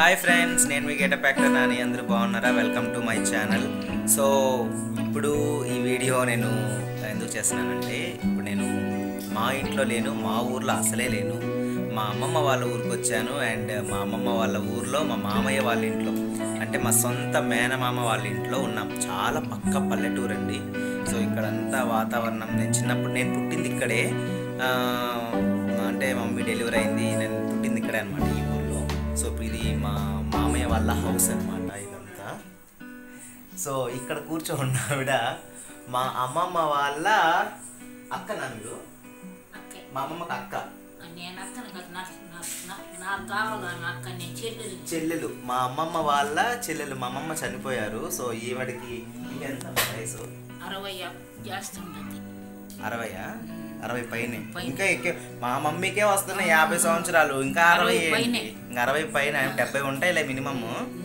Hi friends నేను మీ getup actor Nani అందరూ బాగున్నారా welcome to my channel so ఇప్పుడు ఈ వీడియో నేను ఎందుకు చేస్తున్నానంటే ఇప్పుడు నేను మా ఇంట్లో లేను మా ఊర్లో అసలే లేను మా అమ్మమ్మ వాళ్ళ ఊరికి వచ్చాను అండ్ మా అమ్మమ్మ వాళ్ళ ఊర్లో మా మామయ్య వాళ్ళ ఇంట్లో అంటే మా సొంత మేనమామ వాళ్ళ ఇంట్లో ఉన్నాం చాలా పక్క పల్లెటూరు అండి సో ఇక్కడంతా వాతావరణం నేను చిన్నప్పుడు నేను పుట్టింది ఇక్కడే ఆ, అంటే మమ్మీ డెలివరీ అయింది నేను పుట్టింది ఇక్కడే అనమాట ఈ ఊర్లో సో ఇప్పుడు ఇది మా మామయ్య వాళ్ళ హౌస్ అనమాట ఇదంతా సో ఇక్కడ కూర్చోన్న ఆవిడ మా అమ్మమ్మ వాళ్ళ అక్క నా మీరు అక్కే. మా అమ్మమ్మకి అక్క నేను అక్కని కాదు, నా నా- నా- నా కావాలి నా అక్క నేను చెల్లెలు చెల్లెలు మా అమ్మమ్మ వాళ్ళ చెల్లెలు మా అమ్మమ్మ చనిపోయారు సో ఈవిడికి ఎంత వయసు అరవై చేస్తున్నది అరవయా అరవై పైన పైనే. ఇంకా ఎక్కే మా మమ్మీకే వస్తున్నాయి యాభై సంవత్సరాలు ఇంకా అరవై అరవై పైనే. ఏంటి? ఇంకా అరవై పైన డెబ్బై ఉంటాయిలే మినిమమ్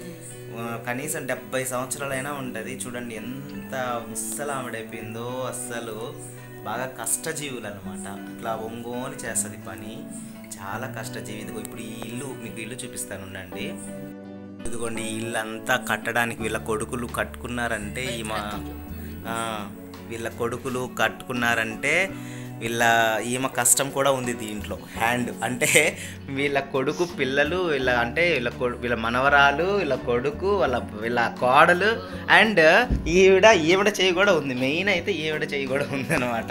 కనీసం డెబ్బై సంవత్సరాలైనా ఉంటుంది చూడండి ఎంత ముసలావిడైపోయిందో అస్సలు బాగా కష్టజీవులు అనమాట ఇట్లా ఒంగోని చేస్తుంది పని చాలా కష్టజీవి ఇదిగో ఇప్పుడు ఈ ఇల్లు మీకు ఇల్లు చూపిస్తాను ఉండండి ఇదిగోండి ఈ ఇల్లు అంతా కట్టడానికి వీళ్ళ కొడుకులు కట్టుకున్నారంటే ఈ మా ఆ, వీళ్ళ కొడుకులు కట్టుకున్నారంటే వీళ్ళ ఈమె కష్టం కూడా ఉంది దీంట్లో హ్యాండ్ అంటే వీళ్ళ కొడుకు పిల్లలు వీళ్ళ అంటే వీళ్ళ కొడు వీళ్ళ మనవరాలు వీళ్ళ కొడుకు వాళ్ళ వీళ్ళ కోడలు అండ్ ఈవిడ ఈవిడ చేయి కూడా ఉంది మెయిన్ అయితే ఈవిడ చేయి కూడా ఉంది అనమాట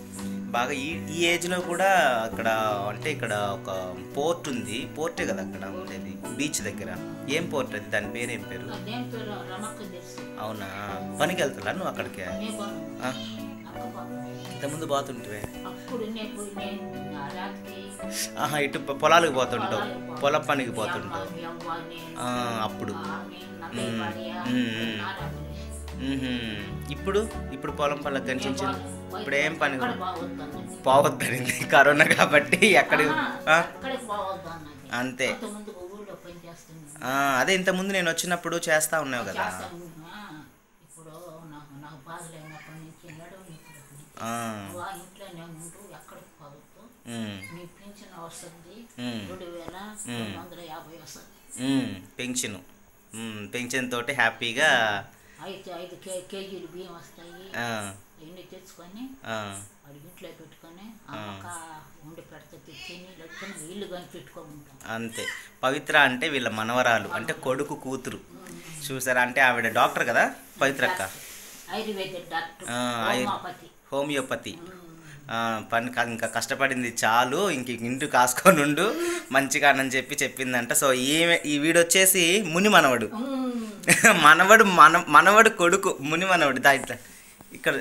బాగా ఈ ఈ ఏజ్లో కూడా అక్కడ అంటే ఇక్కడ ఒక పోర్ట్ ఉంది పోర్టే కదా అక్కడ ఉండేది బీచ్ దగ్గర ఏం పోర్ట్ అది దాని పేరు ఏం పేరు అదేం పేరు రమక్క తెలుసు అవునా పనికి వెళ్తున్నా నువ్వు అక్కడికి నే బాను ఆ, అక్క బాను ఇంతకుముందు పోతుంటివే అప్పుడు నేను పోయి నేను ఆ రాత్రికి ఆహా ఇటు పొ- పొలాలకు పోతుంటావు పొలం పనికి పోతుంటావు మీ అవ్వ, నేను, ఆ, అప్పుడు ఆమె, నా పెద్ద భార్య, మ్మ్. నా రాత్రి. మ్మ్హ్మ్. ఇప్పుడు ఇప్పుడు పొలం పనులకు కనిపించింది ఇప్పుడు ఏం పని అక్కడ బాగొద్దన్నది. పోవద్దనింది కరోనా కాబట్టి ఎక్కడ ఆహా, అక్కడికి బాగొద్దన్నది. అంతే అంతకుముందు ఊళ్ళో పని చేస్తున్నాను ఆ, అదే ఇంతకుముందు నేను వచ్చినప్పుడు చేస్తా ఉన్నావు కదా చేస్తాను. ఆ, ఇప్పుడు నాకు నాకు బాధ లేనప్పటి నుంచి నడుము ఇప్పుడు ఆ, నువ్వు ఆ ఇంట్లోనే ఉంటూ ఎక్కడికి పోవద్దు ఉమ్, నీ పింఛన్ వస్తుంది మ్మ్. రెండు వేల రెండు వందల యాభై వస్తుంది ఉమ్, పెన్షను ఉమ్, పెన్షన్ తోటి హ్యాపీగా ఐదు ఐదు కే కేజీలు బియ్యం వస్తాయి ఆ, అవన్నీ తెచ్చుకొని ఆ, వాడి ఇంట్లో పెట్టుకొని అమ్మక ఉండి పెడితే తెచ్చి నీళ్ళు ఇల్లు కానీ పెట్టుకోమంటాం అంతే పవిత్ర అంటే వీళ్ళ మనవరాలు అంటే కొడుకు కూతురు చూసారా అంటే ఆవిడ డాక్టర్ కదా పవిత్ర అక్క ఆయుర్వేద డాక్టర్ ఆ, ఆయుర్- హోమియోపతి హోమియోపతి ఆ, పని కా- ఇంకా కష్టపడింది చాలు ఇంక ఇంటి కాసుకొని ఉండు మంచిగా అని చెప్పి చెప్పిందంట సో ఈ ఈ వీడు వచ్చేసి ముని మనవడు మ్మ్. మనవడు మన మనవడు కొడుకు ముని మనవడు దా ఇట్లా ఇక్కడ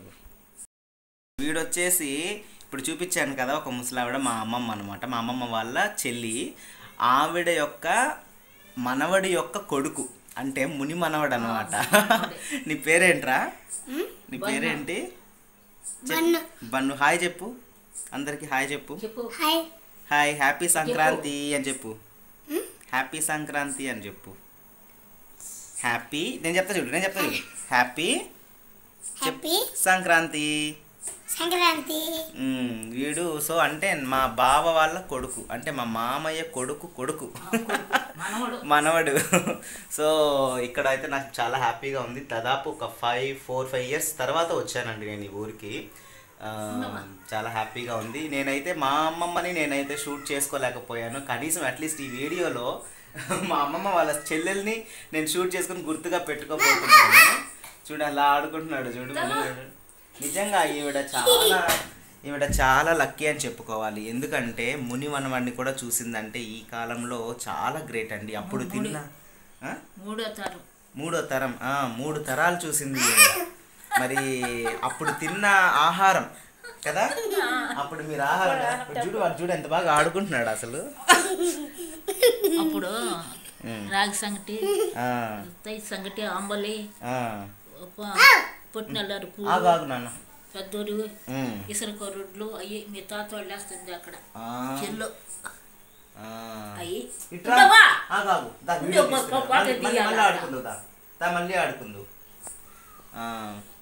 వీడొచ్చేసి ఇప్పుడు చూపించాను కదా ఒక ముసలావిడ మా అమ్మమ్మ అనమాట మా అమ్మమ్మ వాళ్ళ చెల్లి ఆవిడ యొక్క మనవడి యొక్క కొడుకు అంటే ముని మనవడు అనమాట నీ పేరేంట్రా నీ పేరేంటి చెప్పు. బన్ను హాయ్ చెప్పు అందరికి హాయ్ చెప్పు చెప్పు హాయ్ హాయ్ హ్యాపీ సంక్రాంతి అని చెప్పు హ్యాపీ సంక్రాంతి అని చెప్పు హ్యాపీ నేను చెప్తా చూడు నేను చెప్తా చూడు హ్యాపీ హ్యాపీ సంక్రాంతి సంక్రాంతి మ్మ్, వీడు సో అంటే మా బావ వాళ్ళ కొడుకు అంటే మా మామయ్య కొడుకు కొడుకు మనవడు మనవడు సో ఇక్కడ అయితే నాకు చాలా హ్యాపీగా ఉంది దాదాపు ఒక ఫైవ్ ఫోర్ ఫైవ్ ఇయర్స్ తర్వాత వచ్చానండి నేను ఈ ఊరికి ఆ, చాలా హ్యాపీగా ఉంది నేనైతే మా అమ్మమ్మని నేనైతే షూట్ చేసుకోలేకపోయాను కనీసం అట్లీస్ట్ ఈ వీడియోలో మా అమ్మమ్మ వాళ్ళ చెల్లెల్ని నేను షూట్ చేసుకుని గుర్తుగా పెట్టుకోబోతున్నాను చూడు అలా ఆడుకుంటున్నాడు చూడు మునిగాడు. నిజంగా ఈవిడ చాలా ఈవిడ చాలా లక్కీ అని చెప్పుకోవాలి ఎందుకంటే ముని మనవాడిని కూడా చూసిందంటే ఈ కాలంలో చాలా గ్రేట్ అండి అప్పుడు తిన్న ఆ? మూడో తరం మూడో తరం ఆ, మూడు తరాలు చూసింది ఈవిడ. మరి అప్పుడు తిన్న ఆహారం కదా అప్పుడు మీరు ఆహారం చూడు వాడు చూడు ఎంత బాగా ఆడుకుంటున్నాడు అసలు అప్పుడు రాగి సంగటి ఆ, తై సంగటి అంబలి ఆ. పుట్టినల్లారు ఆగు పూలు ఆగు నాన్న పెద్దోరు ఉమ్. ఇసుక రొడ్లు అయ్యి మీ తాత వాళ్ళు వేస్తుంది అక్కడ ఆ, చెల్లు ఆ. అయ్యి ఇట్రా. ఉండవా? ఆగు, ఆగు. దా, వీడియో ఉండవు, తీసుకురా. పాట మళ్ళీ- మళ్ళీ తీయాలా? మళ్ళీ ఆడుకుందు దా దా మళ్ళీ ఆడుకుందు ఆ.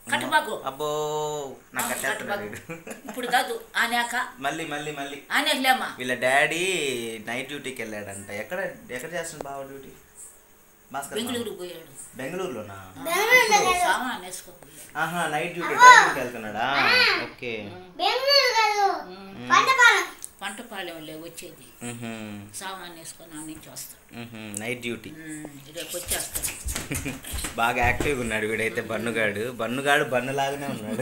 కట్టబాకు అబ్బో నాకు కట్టేస్తున్నాడు వీడు. ఇప్పుడు కాదు ఆనాక మళ్ళీ మళ్ళీ మళ్ళీ ఆనేకలేమ్మా వీళ్ళ డాడీ నైట్ డ్యూటీకి వెళ్ళాడంట ఎక్కడ ఎక్కడ చేస్తున్నాడు బావ డ్యూటీ భాస్కర్ మామ. బెంగళూరు పోయాడు బెంగళూరులోనా సామాన్ వేసుకోపోయాడు ఆహా నైట్ డ్యూటీ డ్రైవింగ్కి వెళ్తున్నాడా ఓకే బెంగళూరు కాదు పంటపాలెం పంటపాలెంలో వచ్చేది మ్హూ. సామాన్ వేసుకొని ఆ నుంచి వస్తాడు మ్హూ. నైట్ డ్యూటీ ఉమ్, రేపు వచ్చేస్తాడు బాగా యాక్టివ్గా ఉన్నాడు వీడైతే బన్నుగాడు బన్నుగాడు బన్ను లాగానే ఉన్నాడు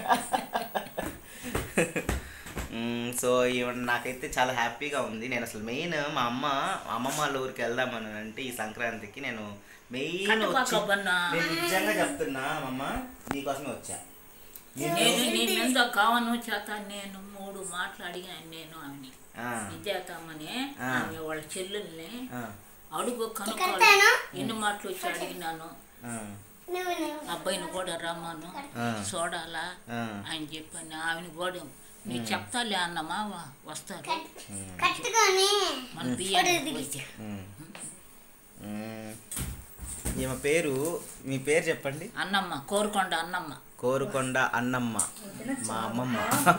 మ్మ్, సో ఈవెన్ నాకైతే చాలా హ్యాపీగా ఉంది నేను అసలు మెయిన్ మా అమ్మ అమ్మమ్మ వాళ్ళ ఊరికి వెళ్దామని అంటే ఈ సంక్రాంతికి నేను మెయిన్ కట్టుబాక వచ్చి బన్నా. నేను నిజంగా చెప్తున్నా అమ్మమ్మ నీకోసమే వచ్చా నేను- నేను నీ మీద కావను చేత నేను మూడు మాటలు అడిగాను నేను ఆమెని ఆ, విద్యాతమ్మని ఆ. ఆమె వాళ్ళ చెల్లెల్ని ఆ, అడుగు కనుక్కోవాలి కడతాను. ఎన్ని మాటలు వచ్చి అడిగినాను ఆ, నువ్వు నువ్వు అబ్బాయిని కూడా రమ్మను ఆ. చూడాలా ఆ. అని చెప్పాను ఆమెను కూడా నీకు చెప్తాలే అన్నమా వ- వస్తారు కట్టుకొని మన బియ్యం వచ్చి మ్మ్. మ్మ్. ఈమె పేరు మీ పేరు చెప్పండి అన్నమ్మ కోరుకొండ అన్నమ్మ కోరుకొండ అన్నమ్మ మా అమ్మమ్మ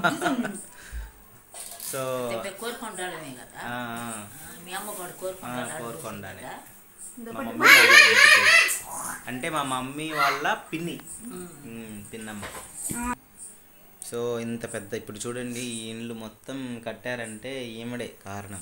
సో చెప్పే కోరుకొండమే కదా ఆ, ఆ, మీ అమ్మ కూడా కోరుకొండ ఆ, కోరుకొండనే. మా మమ్మీ వాళ్ళ ఇంటి పేరు. అంటే మా మమ్మీ వాళ్ళ పిన్ని మ్మ్, పిన్నమ్మ సో ఇంత పెద్ద ఇప్పుడు చూడండి ఈ ఇండ్లు మొత్తం కట్టారంటే ఈమెడే కారణం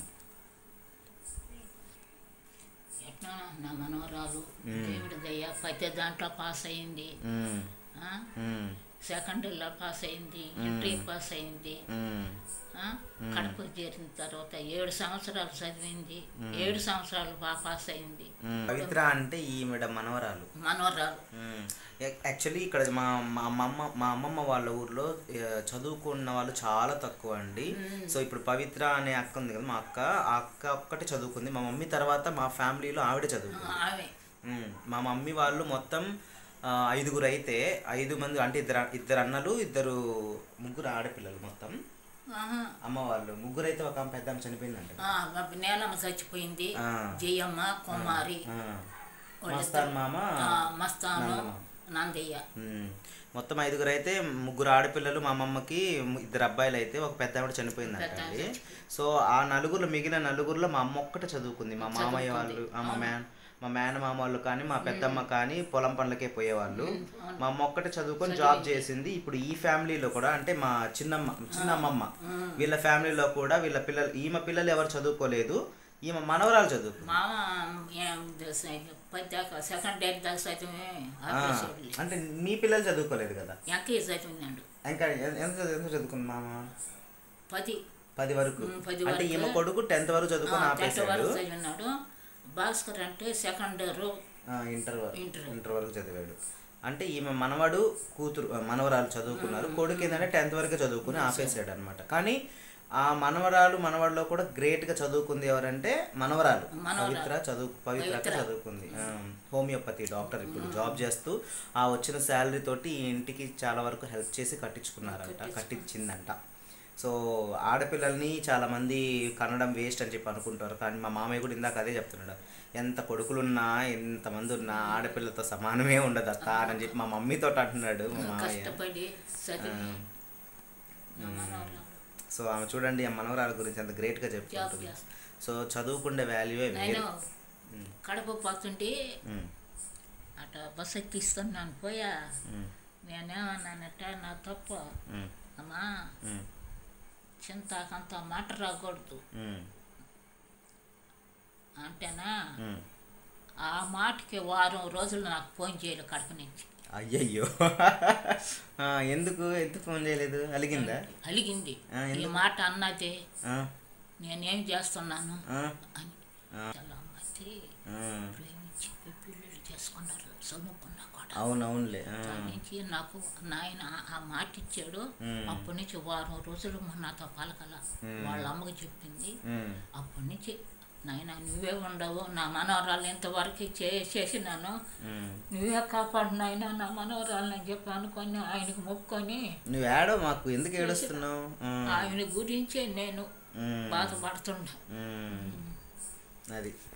ఎట్లా నా మనవరాలు దేవుడి దయ్య ప్రతి దాంట్లో పాస్ అయింది మ్మ్, ఆ? మ్మ్, సెకండ్ ఇయర్లో పాస్ అయింది ఇంటర్ పాస్ అయింది మ్మ్, ఆ? కడపకు చేరిన తర్వాత ఏడు సంవత్సరాలు చదివింది ఏడు సంవత్సరాలు బాగా పాస్ అయింది మ్మ్. పవిత్ర అంటే ఈమెడ మనవరాలు మనవరాలు యాక్చువల్లీ ఇక్కడ మా మా అమ్మమ్మ మా అమ్మమ్మ వాళ్ళ ఊర్లో ఆ, చదువుకున్న వాళ్ళు చాలా తక్కువ అండి సో ఇప్పుడు పవిత్ర అనే అక్క ఉంది కదా మా అక్క ఆ అక్క ఒక్కటే చదువుకుంది మా మమ్మీ తర్వాత మా ఫ్యామిలీలో ఆవిడ చదువుకుంది ఆమె మ్మ్. మా మమ్మీ వాళ్ళు మొత్తం ఆ, ఐదుగురు అయితే ఐదు మంది అంటే ఇద్దరు ఇద్దరు అన్నలు ఇద్దరు ముగ్గురు ఆడపిల్లలు మొత్తం ఆహా. అమ్మ వాళ్ళు ముగ్గురు అయితే ఒక ఆమె పెద్ద ఆమె చనిపోయిందంట ఆ, మా నేలమ్మ చచ్చిపోయింది ఆ. జయమ్మ కుమారి ఆ. వాళ్ళిద్దరు. మస్తాన్ మామ ఆ, మస్తాను నందమ్మ. నందయ్య మ్మ్. మొత్తం ఐదుగురు అయితే ముగ్గురు ఆడపిల్లలు మా అమ్మమ్మకి ఇద్దరు అబ్బాయిలు అయితే ఒక పెద్ద ఆవిడ చనిపోయిందంట పెద్ద అండి ఆవిడ సో ఆ నలుగురు మిగిలిన నలుగురులో మా అమ్మ ఒక్కటే చదువుకుంది మా మామయ్య వాళ్ళు ఆ, మా మేన మా మేనమామ వాళ్ళు కానీ మా పెద్దమ్మ కానీ పొలం పనులకే పోయేవాళ్ళు మా అమ్మ ఒక్కటే చదువుకొని జాబ్ చేసింది ఇప్పుడు ఈ ఫ్యామిలీలో కూడా అంటే మా చిన్నమ్మ చిన్నమ్మమ్మ వీళ్ళ ఫ్యామిలీలో కూడా వీళ్ళ పిల్లలు ఈమె పిల్లలు ఎవరు చదువుకోలేదు ఈమె మనవరాలు చదువుకుంది మామ ఏం పది దాకా సెకండ్ డేట్ దాకా చదివే ఆ, అంటే మీ పిల్లలు చదువుకోలేదు కదా ఎంకే చదివినాడు ఇంకా ఎ- ఎంత ఎంత చదువుకుంది మామ పది పది వరకు ఉమ్, పది అంటే వరకు. ఈమె కొడుకు టెన్త్ వరకు చదువుకొని టెన్త్ ఆపేశాడు వరకు చదివినాడు భాస్కర్ అంటే సెకండ్ ఇయర్ ఆ, ఇంటర్ వరకు ఇంటర్. ఇంటర్ వరకు చదివాడు అంటే ఈమె మనవడు కూతురు ఆ, మనవరాలు చదువుకున్నారు కొడుకు ఏంటంటే టెన్త్ వరకే చదువుకుని ఆపేసాడు అనమాట కానీ ఆ మనవరాలు మనవడిలో కూడా గ్రేట్ గా చదువుకుంది ఎవరంటే మనవరాలు మనవరాలు. పవిత్ర చదువు పవిత్ర పవిత్ర. చదువుకుంది ఆ, హోమియోపతి డాక్టర్ ఇప్పుడు జాబ్ చేస్తూ ఆ వచ్చిన శాలరీ తోటి ఈ ఇంటికి చాలా వరకు హెల్ప్ చేసి కట్టించుకున్నారంట కట్టించిందంట సో ఆడపిల్లల్ని చాలా మంది కనడం వేస్ట్ అని చెప్పి అనుకుంటారు కానీ మా మామయ్య కూడా ఇందాక అదే చెప్తున్నాడు ఎంత కొడుకులున్నా ఎంతమంది ఉన్నా ఆడపిల్లతో సమానమే ఉండదు అత్త అని చెప్పి మా మమ్మీతో అంటున్నాడు మా మామయ్య కష్టపడి చదివి నా మనవరాలు సో ఆమె చూడండి ఆ మనవరాల గురించి ఎంత గ్రేట్గా జాబ్ చెప్పుకుంటుంది చేస్తా సో చదువుకుండే వాల్యూవే నేను వేరు కడప పోతుంటే ఉమ్, అట బస్ ఎక్కిస్తున్నాను పోయా ఉమ్, నేనేమన్నానట నా తప్పు ఉమ్, అమ్మా ఉమ్, చింతాకంత మాట రాకూడదు ఉమ్, అంటేనా ఉమ్. ఆ మాటకి వారం రోజులు నాకు ఫోన్ చేయలేదు కడప నుంచి అయ్యయ్యో ఆ, ఎందుకు ఎందుకు ఫోన్ చేయలేదు అలిగిందా అలిగింది ఆ, ఈ ఎందుకు? మాట అన్నది ఆ, నేనేం చేస్తున్నాను ఆ, అని ఆ. చాలా మంది ఆ. ప్రేమించి పెళ్ళిళ్ళు చేసుకున్నారు చదువుకున్నా కూడా అవునవునులే ఆ, దాని నుంచి నాకు నాయన ఆ మాట ఇచ్చాడు మ్మ్. అప్పటి నుంచి వారం రోజులు మా నాతో పలకల వాళ్ళ అమ్మకి చెప్పింది ఉమ్, అప్పటి నుంచి నాయన నువ్వే ఉండవు నా మనవరాలు ఇంతవరకు చే- చేసినాను ఉమ్. నువ్వే కాపాడు నాయన నా మనవరాలని చెప్పి అనుకొని ఆయనకు మొక్కుకొని నువ్వు ఏడో మాకు ఎందుకు ఏడుస్తున్నావు ఆ, ఆయన గురించే నేను ఉమ్, బాధపడుతున్నా ఉమ్. అది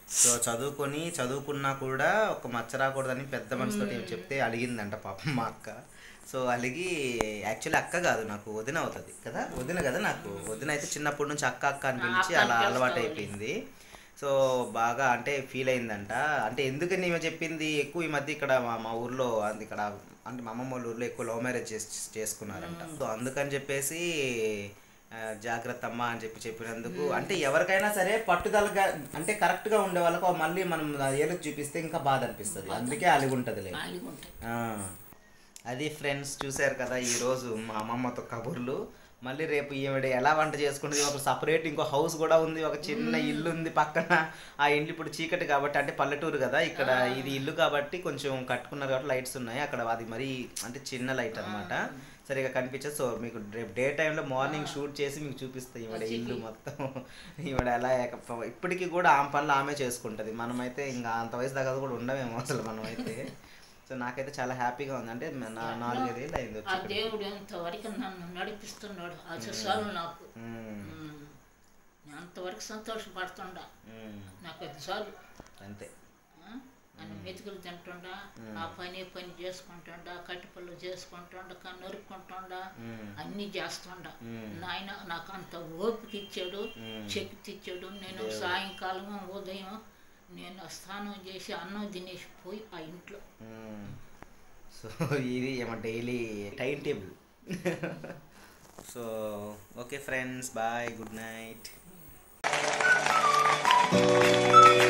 సో చదువుకొని చదువుకున్నా కూడా ఒక మచ్చ రాకూడదని పెద్ద మనసుతో చెప్తే అలిగిందంట పాపం మా అక్క సో అలిగి యాక్చువల్లీ అక్క కాదు నాకు వదిన అవుతుంది కదా వదిన కదా నాకు వదిన అయితే చిన్నప్పటి నుంచి అక్క అక్క అని పిలిచి అక్క అని అలా పిలుస్తావులే. అలవాటు అయిపోయింది సో బాగా అంటే ఫీల్ అయిందంట అంటే ఎందుకని ఈమె చెప్పింది ఎక్కువ ఈ మధ్య ఇక్కడ మా మా ఊర్లో అది ఇక్కడ అంటే మా అమ్మమ్మ వాళ్ళ ఊర్లో ఎక్కువ లవ్ మ్యారేజ్ చేసి చేసుకున్నారంట సో అందుకని చెప్పేసి ఆ, జాగ్రత్త అమ్మా అని చెప్పి చెప్పినందుకు అంటే ఎవరికైనా సరే పట్టుదలగా అంటే కరెక్ట్గా ఉండే వాళ్ళకు మళ్ళీ మనం ఏళ్ళకి చూపిస్తే ఇంకా బాధ అనిపిస్తుంది అందుకే అలిగి ఉంటుంది ఖాళీగా ఉంటాయి అది ఫ్రెండ్స్ చూశారు కదా ఈరోజు మా అమ్మమ్మతో కబుర్లు మళ్ళీ రేపు ఈవిడ ఎలా వంట చేసుకుంటుంది ఒక సపరేట్ ఇంకో హౌస్ కూడా ఉంది ఒక చిన్న ఇల్లు ఉంది పక్కన ఆ ఇల్లు ఇప్పుడు చీకటి కాబట్టి అంటే పల్లెటూరు కదా ఇక్కడ ఇది ఇల్లు కాబట్టి కొంచెం కట్టుకున్నారు కాబట్టి లైట్స్ ఉన్నాయి అక్కడ అది మరీ అంటే చిన్న లైట్ అన్నమాట సరిగా కనిపించదు సో మీకు రేపు డే టైంలో మార్నింగ్ షూట్ చేసి మీకు చూపిస్తాయి ఈవిడ ఇల్లు మొత్తం ఈవిడ ఎలా ఏక- ఇప్పటికీ కూడా ఆమె పనులు ఆమె చేసుకుంటుంది మనమైతే ఇంకా అంత వయసు దాకా కూడా ఉండమేమో అసలు మనమైతే సో నాకైతే చాలా హ్యాపీగా ఉంది అంటే నా నాలుగైదేళ్ళు అయింది వచ్చి ఆ ఇక్కడికి. దేవుడు ఇంతవరకు నన్ను నడిపిస్తున్నాడు అది చాలు నాకు మ్మ్. ఉమ్. నేను అంతవరకు సంతోషపడుతుండా మ్మ్. నాకు అది చాలు అంతే ఆ? అని మెతుకులు తింటుండా ఆ పని ఈ పని చేసుకుంటుండా కట్టి పళ్ళు చేసుకుంటుండా కన్ను నరుక్కుంటుండా మ్మ్. అన్నీ చేస్తుండా మ్మ్. నాయన నాకు అంత ఓపిక ఇచ్చాడు మ్మ్. శక్తి ఇచ్చాడు నేను సాయంకాలం ఉదయం నేను స్నానం చేసి అన్నం తినేసి పోయి ఆ ఇంట్లో మ్మ్. సో ఇది ఏమో daily time table so okay friends bye good night